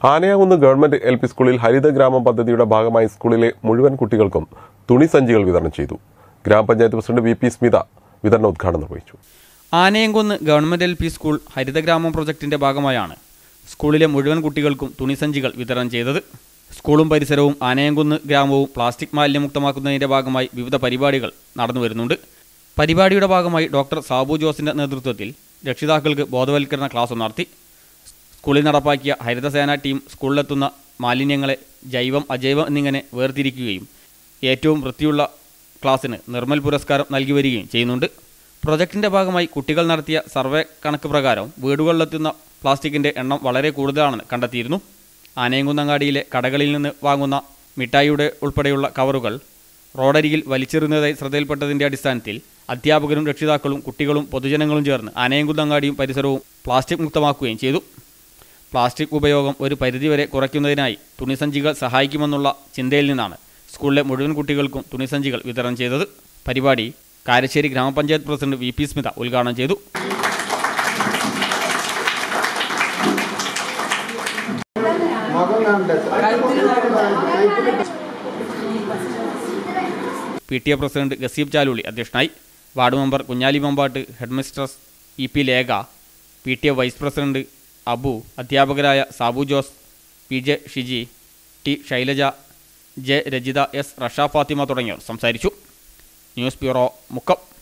ആനയാകുന്ന് government L P സ്കൂളിൽ ഹരിത ഗ്രാമം പദ്ധതിയുടെ ഭാഗമായി സ്കൂളിലെ മുഴുവൻ കുട്ടികൾക്കും തുണി സഞ്ചികൾ വിതരണം ചെയ്തു ഗ്രാമപഞ്ചായത്ത് പ്രസിഡന്റ് വി പി സ്മിത വിതരണ ഉദ്ഘാടനം നിർവഹിച്ചു Anayamkunnu government L P school ഹരിതഗ്രാമം പ്രൊജക്ടിന്റെ ഭാഗമായാണ് സ്കൂളിലെ മുഴുവൻ കുട്ടികൾക്കും തുണിസഞ്ചികൾ വിതരണം ചെയ്തത് സ്കൂളും പരിസരവും ആനയംകുന്ന് ഗ്രാമവും പ്ലാസ്റ്റിക് മാലിന്യമുക്തമാക്കുന്നതിന്റെ ഭാഗമായി വിവിധ പരിപാടികൾ നടന്നു വരുന്നുണ്ട് പരിപാടിയുടെ ഭാഗമായി ഡോക്ടർ സാബു ജോസിന്റെ നേതൃത്വത്തിൽ രക്ഷിതാക്കൾക്ക് ബോധവൽക്കരണ ക്ലാസ് നടത്തി സ്കൂളിൽ നടപ്പാക്കിയ ഹരിതസേന ടീം സ്കൂളിലെത്തുന്ന മാലിന്യങ്ങളെ ജൈവം അജൈവം എന്നിങ്ങനെ വേർതിരിക്കുകയും ഏറ്റവും വൃത്തിയുള്ള ക്ലാസ്സിന് നിർമ്മൽ പുരസ്കാരം നൽകി വരികയും ചെയ്യുന്നുണ്ട് പ്രൊജക്ടിന്റെ ഭാഗമായി കുട്ടികൾ നടത്തിയ സർവേ കണക്ക് പ്രകാരം വീടുകളിലെത്തുന്ന പ്ലാസ്റ്റിക്കിന്റെ എണ്ണം വളരെ കൂടുതലാണെന്ന് കണ്ടെത്തിയിരുന്നു ആനയങ്കുന്നങ്ങാടിയിലെ കടകളിൽ നിന്ന് വാങ്ങുന്ന മിഠായിയുടെ ഉൾപ്പെടെയുള്ള കവറുകൾ റോഡരികിൽ വലിച്ചെറിയുന്നതായി ശ്രദ്ധയിൽപ്പെട്ടതിന്റെ അടിസ്ഥാനത്തിൽ അധ്യാപകരും രക്ഷിതാക്കളും കുട്ടികളും പൊതുജനങ്ങളും ചേർന്ന് ആനയങ്കുന്നങ്ങാടിയും പരിസരവും പ്ലാസ്റ്റിക് മുക്തമാക്കുകയും ചെയ്തു പ്ലാസ്റ്റിക് ഉപയോഗം ഒരു പരിധിവരെ കുറയ്ക്കുന്നതിനായി തുണിസഞ്ചികൾ സഹായിക്കുമെന്നുള്ള ചിന്തയിൽ നിന്നാണ് സ്കൂളിലെ മുഴുവൻ കുട്ടികൾക്കും തുണിസഞ്ചികൾ വിതരണം ചെയ്തത് പരിപാടി കാരശ്ശേരി ഗ്രാമപഞ്ചായത്ത് പ്രസിഡന്റ് വി പി സ്മിത ഉദ്ഘാടനം ചെയ്തു P T A president Gaseeb Chaluli അധ്യക്ഷനായി ward member Kunhali Mambatt headmistress E P Lekha P T A vice president Abu അധ്യാപകരായ Sabu Jose P J Shiji T Shailaja J Rajitha S Rasha Fathima തുടങ്ങിയവർ സംസാരിച്ചു ന്യൂസ് ബ്യൂറോ മുക്കം